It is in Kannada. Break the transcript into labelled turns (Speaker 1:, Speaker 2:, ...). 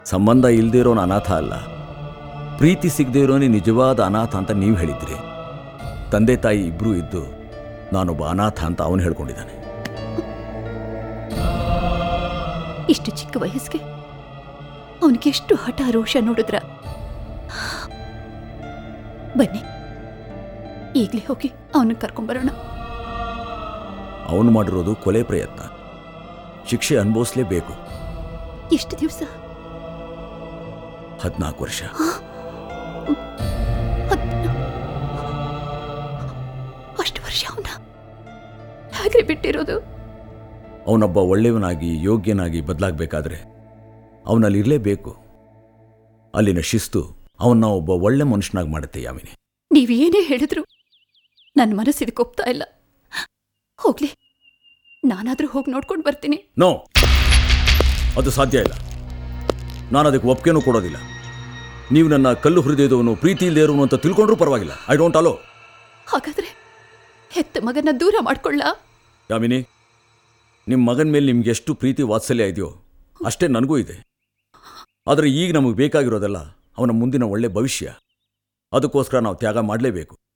Speaker 1: ಸಂಬಂಧ ಇಲ್ದೇ ಇರೋನು ಅನಾಥ ಅಲ್ಲ ಪ್ರೀತಿ ಸಿಗದೇ ಇರೋನೇ ನಿಜವಾದ ಅನಾಥ ಅಂತ ನೀವು ಹೇಳಿದ್ರಿ ತಂದೆ ತಾಯಿ ಇಬ್ಬರೂ ಇದ್ದು ನಾನೊಬ್ಬ ಅನಾಥ ಅಂತ ಅವನು ಹೇಳ್ಕೊಂಡಿದ್ದಾನೆ
Speaker 2: ಇಷ್ಟು ಚಿಕ್ಕ ವಯಸ್ಸಿಗೆ ಅವನಿಗೆ ಎಷ್ಟು ಹಠ ರೋಷ ನೋಡಿದ್ರ ಬನ್ನಿ ಈಗಲೇ ಹೋಗಿ ಅವನ ಕರ್ಕೊಂಬರೋಣ
Speaker 1: ಅವನು ಮಾಡಿರೋದು ಕೊಲೆ ಪ್ರಯತ್ನ ಶಿಕ್ಷೆ ಅನುಭವಿಸ್ಲೇಬೇಕು
Speaker 2: ಎಷ್ಟು ದಿವಸ
Speaker 1: ಹದಿನಾಲ್ಕು ವರ್ಷ
Speaker 2: ಅಷ್ಟು ವರ್ಷ ಅವನ ಹೇಗ್ರಿ ಬಿಟ್ಟಿರೋದು
Speaker 1: ಅವನೊಬ್ಬ ಒಳ್ಳೆಯವನಾಗಿ ಯೋಗ್ಯನಾಗಿ ಬದಲಾಗಬೇಕಾದ್ರೆ ಅವನಲ್ಲಿ ಇರಲೇಬೇಕು ಅಲ್ಲಿನ ಶಿಸ್ತು ಅವನ್ನ ಒಬ್ಬ ಒಳ್ಳೆ ಮನುಷ್ಯನಾಗಿ ಮಾಡುತ್ತೆ ಯಾಮಿನಿ
Speaker 2: ನೀವೇನೇ ಹೇಳಿದ್ರು ನನ್ನ ಮನಸ್ಸು ಇದಕ್ಕೆ ಒಪ್ತಾ ಇಲ್ಲ ಹೋಗ್ಲಿ ನಾನಾದ್ರೂ ಹೋಗಿ ನೋಡ್ಕೊಂಡು ಬರ್ತೀನಿ
Speaker 1: ನೋ ಅದು ಸಾಧ್ಯ ಇಲ್ಲ ನಾನು ಅದಕ್ಕೆ ಒಪ್ಪಿಗೆನೂ ಕೊಡೋದಿಲ್ಲ ನೀವು ನನ್ನ ಕಲ್ಲು ಹೃದಯದವನು ಪ್ರೀತಿ ಇಲ್ಲದೆ ಇರೋನು ಅಂತ ತಿಳ್ಕೊಂಡ್ರೂ ಪರವಾಗಿಲ್ಲ ಐ ಡೋಂಟ್ ಅಲೋ
Speaker 2: ಹಾಗಾದ್ರೆ ಹೆತ್ತ ಮಗನ ದೂರ ಮಾಡ್ಕೊಳ್ಳ
Speaker 1: ಯಾಮಿನಿ ನಿಮ್ಮ ಮಗನ ಮೇಲೆ ನಿಮ್ಗೆ ಎಷ್ಟು ಪ್ರೀತಿ ವಾತ್ಸಲ್ಯ ಇದೆಯೋ ಅಷ್ಟೇ ನನಗೂ ಇದೆ ಆದರೆ ಈಗ ನಮಗೆ ಬೇಕಾಗಿರೋದಲ್ಲ ಅವನ ಮುಂದಿನ ಒಳ್ಳೆ ಭವಿಷ್ಯ ಅದಕ್ಕೋಸ್ಕರ ನಾವು ತ್ಯಾಗ ಮಾಡಲೇಬೇಕು